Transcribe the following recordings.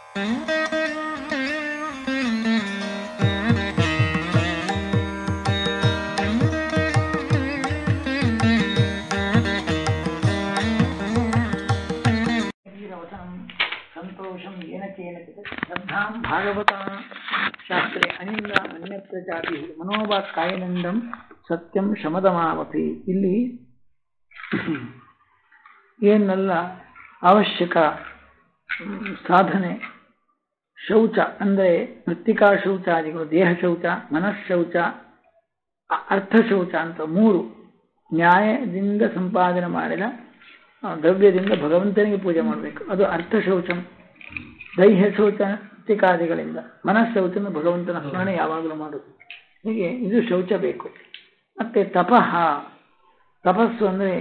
वीरवचनं सन्तोषं येन केनचित् श्रद्धां भागवता ಶಾಸ್ತ್ರೆ ಅನಿಂದ ಅನ್ಯತ್ರ ಜಾತಿ ಮನೋವಾಕ್ ಕಾಯನಂದಂ ಸತ್ಯಂ ಶಮದಮಾವಪಿ ಇಲ್ಲಿ ಏನೆಲ್ಲ ಅವಶ್ಯಕ ಹ್ಮ್, ಸಾಧನೆ ಶೌಚ ಅಂದರೆ ಮೃತ್ತಿಕಾ ಶೌಚಾದಿಗಳು ದೇಹ ಶೌಚ ಮನಃಶೌಚ ಅ- ಅರ್ಥ ಶೌಚ ಅಂತ ಮೂರು ನ್ಯಾಯದಿಂದ ಸಂಪಾದನೆ ಮಾಡಿದ ಆ, ದ್ರವ್ಯದಿಂದ ಭಗವಂತನಿಗೆ ಪೂಜೆ ಮಾಡಬೇಕು ಅದು ಅರ್ಥ ಶೌಚಂ ದೈಹ ಶೌಚ ಮೃತ್ತಿಕಾದಿಗಳಿಂದ ಮನಃಶೌಚನ ಭಗವಂತನ ಸ್ಮರಣೆ ಯಾವಾಗಲೂ ಮಾಡುದು ಹೀಗೆ ಇದು ಶೌಚ ಬೇಕು ಮತ್ತೆ ತಪಃ ತಪಸ್ಸು ಅಂದರೆ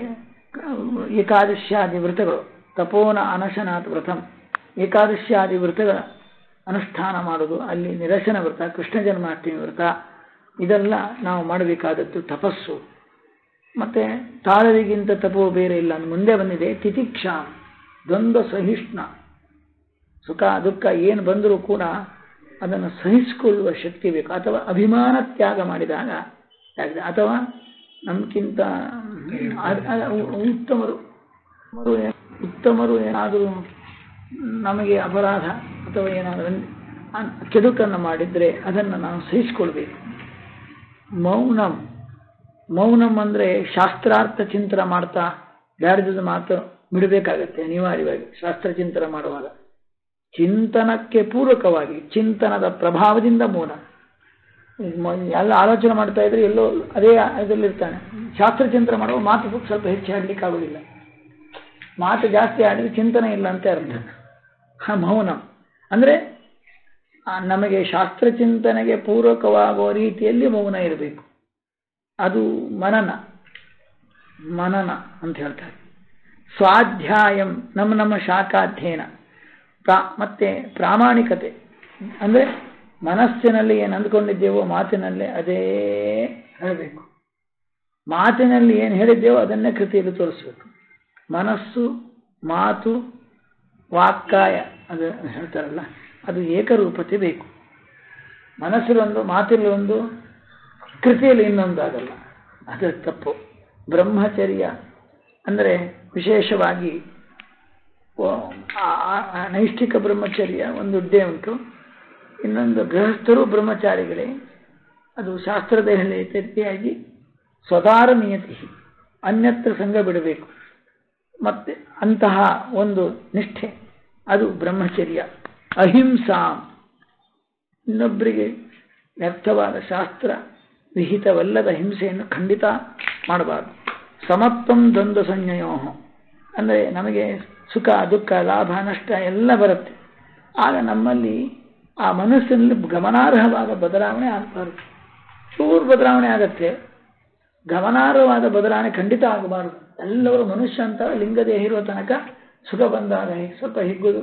ಏಕಾದಶ್ಯಾದಿ ವ್ರತಗಳು ತಪೋನ ಅನಶನಾತ್ ವ್ರತಂ ಏಕಾದಶ್ಯಾದಿ ವ್ರತಗಳ ಅನುಷ್ಠಾನ ಮಾಡೋದು ಅಲ್ಲಿ ನಿರಶನ ವ್ರತ ಕೃಷ್ಣ ಜನ್ಮಾಷ್ಟಮಿ ವ್ರತ ಇದೆಲ್ಲ ನಾವು ಮಾಡಬೇಕಾದದ್ದು ತಪಸ್ಸು ಮತ್ತೆ ತಾಳರಿಗಿಂತ ತಪೋ ಬೇರೆ ಇಲ್ಲ ಅಂತ ಮುಂದೆ ಬಂದಿದೆ ತಿತಿಕ್ಷಾ ದ್ವಂದ್ವ ಸಹಿಷ್ಣ ಸುಖ ದುಃಖ ಏನು ಬಂದರೂ ಕೂಡ ಅದನ್ನು ಸಹಿಸಿಕೊಳ್ಳುವ ಶಕ್ತಿ ಬೇಕು ಅಥವಾ ಅಭಿಮಾನ ತ್ಯಾಗ ಮಾಡಿದಾಗ ಆಗಿದೆ. ಅಥವಾ ನಮ್ಗಿಂತ ಅ- ಅ- ಉತ್ತಮರು ಉತ್ತಮರು ಏ- ಉತ್ತಮರು ಏನಾದರೂ ನಮಗೆ ಅಪರಾಧ ಅಥವಾ ಏನಾದರೂ ಅನ್- ಕೆಡುಕನ್ನು ಮಾಡಿದರೆ ಅದನ್ನು ನಾವು ಸಹಿಸಿಕೊಳ್ಬೇಕು ಮೌನಂ ಮೌನಂ ಅಂದರೆ ಶಾಸ್ತ್ರಾರ್ಥ ಚಿಂತನ ಮಾಡ್ತಾ ಬ್ಯಾಡದ ಮಾತು ಬಿಡಬೇಕಾಗತ್ತೆ ಅನಿವಾರ್ಯವಾಗಿ ಶಾಸ್ತ್ರ ಚಿಂತನ ಮಾಡುವಾಗ ಚಿಂತನಕ್ಕೆ ಪೂರಕವಾಗಿ ಚಿಂತನದ ಪ್ರಭಾವದಿಂದ ಮೌನ ಮ- ಎಲ್ಲ ಆಲೋಚನೆ ಮಾಡ್ತಾ ಇದ್ರೆ ಎಲ್ಲೋ ಅದೇ ಇದರಲ್ಲಿರ್ತಾನೆ ಶಾಸ್ತ್ರ ಚಿಂತನೆ ಮಾಡುವ ಮಾತು ಸ್ವಲ್ಪ ಹೆಚ್ಚು ಆಡ್ಲಿಕ್ಕೆ ಆಗೋದಿಲ್ಲ ಮಾತು ಜಾಸ್ತಿ ಆಡಿದ್ರೆ ಚಿಂತನೆ ಇಲ್ಲ ಅಂತ ಅರ್ಥ ಹ, ಮೌನ ಅಂದ್ರೆ ಆ, ನಮಗೆ ಶಾಸ್ತ್ರ ಚಿಂತನೆಗೆ ಪೂರಕವಾಗುವ ರೀತಿಯಲ್ಲಿ ಮೌನ ಇರಬೇಕು ಅದು ಮನನ ಮನನ ಅಂತ ಹೇಳ್ತಾರೆ ಸ್ವಾಧ್ಯಾಯಂ ನಮ್ಮ ನಮ್ಮ ಶಾಖಾಧ್ಯಯನ ಪ್ರಾ ಮತ್ತೆ ಪ್ರಾಮಾಣಿಕತೆ ಅಂದ್ರೆ ಮನಸ್ಸಿನಲ್ಲಿ ಏನು ಅಂದ್ಕೊಂಡಿದ್ದೇವೋ ಮಾತಿನಲ್ಲಿ ಅದೇ ಹೇಳಬೇಕು ಮಾತಿನಲ್ಲಿ ಏನು ಹೇಳಿದ್ದೇವೋ ಅದನ್ನೇ ಕೃತಿಯಲ್ಲಿ ತೋರಿಸ್ಬೇಕು ಮನಸ್ಸು ಮಾತು ವಾಕ್ಕಾಯ ಅದು ಹೇಳ್ತಾರಲ್ಲ ಅದು ಏಕರೂಪತೆ ಬೇಕು ಮನಸ್ಸಲ್ಲಿ ಒಂದು ಮಾತಲ್ಲಿ ಒಂದು ಕೃತಿಯಲ್ಲಿ ಇನ್ನೊಂದು ಆಗಲ್ಲ ಅದು ತಪ್ಪು ಬ್ರಹ್ಮಚರ್ಯ ಅಂದರೆ ವಿಶೇಷವಾಗಿ ಓ- ಆ- ಆ- ಆ ನೈಷ್ಠಿಕ ಬ್ರಹ್ಮಚರ್ಯ ಒಂದು ಹುದ್ದೆ ಉಂಟು ಇನ್ನೊಂದು ಗೃಹಸ್ಥರು ಬ್ರಹ್ಮಚಾರಿಗಳೇ ಅದು ಶಾಸ್ತ್ರದಲ್ಲಿ ರೀತಿಯಾಗಿ ಸ್ವತಾರ ನಿಯತಿ ಅನ್ಯತ್ರ ಸಂಘ ಬಿಡಬೇಕು ಮತ್ತೆ ಅಂತಹ ಒಂದು ನಿಷ್ಠೆ ಅದು ಬ್ರಹ್ಮಚರ್ಯ ಅಹಿಂಸಾ ಇನ್ನೊಬ್ಬರಿಗೆ ವ್ಯರ್ಥವಾದ ಶಾಸ್ತ್ರ ವಿಹಿತವಲ್ಲದ ಹಿಂಸೆಯನ್ನು ಖಂಡಿತ ಮಾಡಬಾರದು ಸಮತ್ವಂ ದ್ವಂದ್ವ ಸಂಜ್ಞಯೋ ಅಂದರೆ ನಮಗೆ ಸುಖ ದುಃಖ ಲಾಭ ನಷ್ಟ ಎಲ್ಲ ಬರುತ್ತೆ ಆಗ ನಮ್ಮಲ್ಲಿ ಆ ಮನಸ್ಸಿನಲ್ಲಿ ಗಮನಾರ್ಹವಾದ ಬದಲಾವಣೆ ಆಗಬಾರದು ಚೂರು ಬದಲಾವಣೆ ಆಗತ್ತೆ ಗಮನಾರ್ಹವಾದ ಬದಲಾವಣೆ ಖಂಡಿತ ಆಗಬಾರದು ಎಲ್ಲರೂ ಮನುಷ್ಯ ಅಂತ ಲಿಂಗದೇಹ ಇರುವ ತನಕ ಸುಖ ಬಂದಾಗ ಸ್ವಲ್ಪ ಹಿಗ್ಗುದು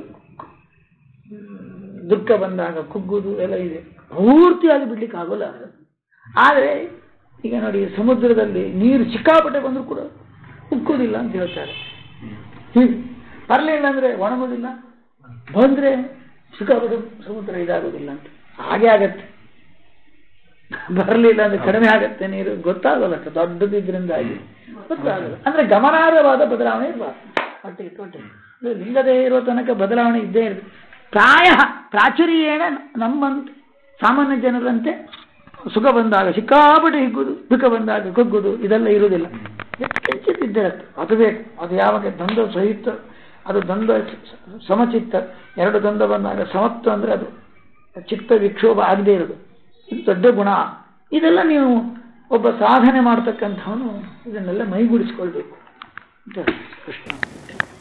ದುಃಖ ಬಂದಾಗ ಕುಗ್ಗುದು ಎಲ್ಲ ಇದೆ ಪೂರ್ತಿಯಾಗಿ ಬಿಡ್ಲಿಕ್ಕೆ ಆಗೋಲ್ಲ ಅದು. ಆದರೆ ಈಗ ನೋಡಿ ಸಮುದ್ರದಲ್ಲಿ ನೀರು ಸಿಕ್ಕಾಪಟ್ಟೆ ಬಂದರೂ ಕೂಡ ಉಕ್ಕುವುದಿಲ್ಲ ಅಂತ ಹೇಳ್ತಾರೆ ಹೀಗೆ ಬರಲಿಲ್ಲ ಅಂದ್ರೆ ಒಣಗೋದಿಲ್ಲ ಬಂದ್ರೆ ಸಿಕ್ಕಾಪಟ್ಟೆ ಸಮುದ್ರ ಇದಾಗೋದಿಲ್ಲ ಅಂತ ಹಾಗೆ ಆಗತ್ತೆ ಬರಲಿಲ್ಲ ಅಂದ್ರೆ ಕಡಿಮೆ ಆಗತ್ತೆ ನೀರು ಗೊತ್ತಾಗಲ್ಲ ಅಷ್ಟು ದೊಡ್ಡದಿದ್ರಿಂದಾಗಿ ಗೊತ್ತಾಗಲ್ಲ ಅಂದ್ರೆ ಗಮನಾರ್ಹವಾದ ಬದಲಾವಣೆ ಇರಬಾರ್ದು ಒಟ್ಟಿಗೆ ಒಟ್ಟಿಗೆ ಇದು ಲಿಂಗದೇ ಇರೋ ತನಕ ಬದಲಾವಣೆ ಇದ್ದೇ ಇರಬೇಕು ಪ್ರಾಯ ಪ್ರಾಚುರ್ಯೇಣ ನಮ್ಮಂತೆ ಸಾಮಾನ್ಯ ಜನರಂತೆ ಸುಖ ಬಂದಾಗ ಸಿಕ್ಕಾಪಟ್ಟೆ ಹಿಗ್ಗುದು ದುಃಖ ಬಂದಾಗ ಕುಗ್ಗುದು ಇದೆಲ್ಲ ಇರುವುದಿಲ್ಲ ಕಿಂಚಿತ್ ಇದ್ದಿರತ್ತೆ ಅದು ಬೇಕು ಅದು ಯಾವಾಗ ದ್ವಂದ್ವ ಸಹಿತ ಅದು ದ್ವಂದ್ವ ಸಮಚಿತ್ತ ಎರಡು ದ್ವಂದ್ವ ಬಂದಾಗ ಸಮತ್ವ ಅಂದ್ರೆ ಅದು ಚಿತ್ತ ವಿಕ್ಷೋಭ ಆಗದೆ ಇರೋದು ಇದು ದೊಡ್ಡ ಗುಣ ಇದೆಲ್ಲ ನೀವು ಒಬ್ಬ ಸಾಧನೆ ಮಾಡ್ತಕ್ಕಂಥವನು ಇದನ್ನೆಲ್ಲ ಮೈಗೂಡಿಸ್ಕೊಳ್ಬೇಕು ಅಂತ ಕೃಷ್ಣ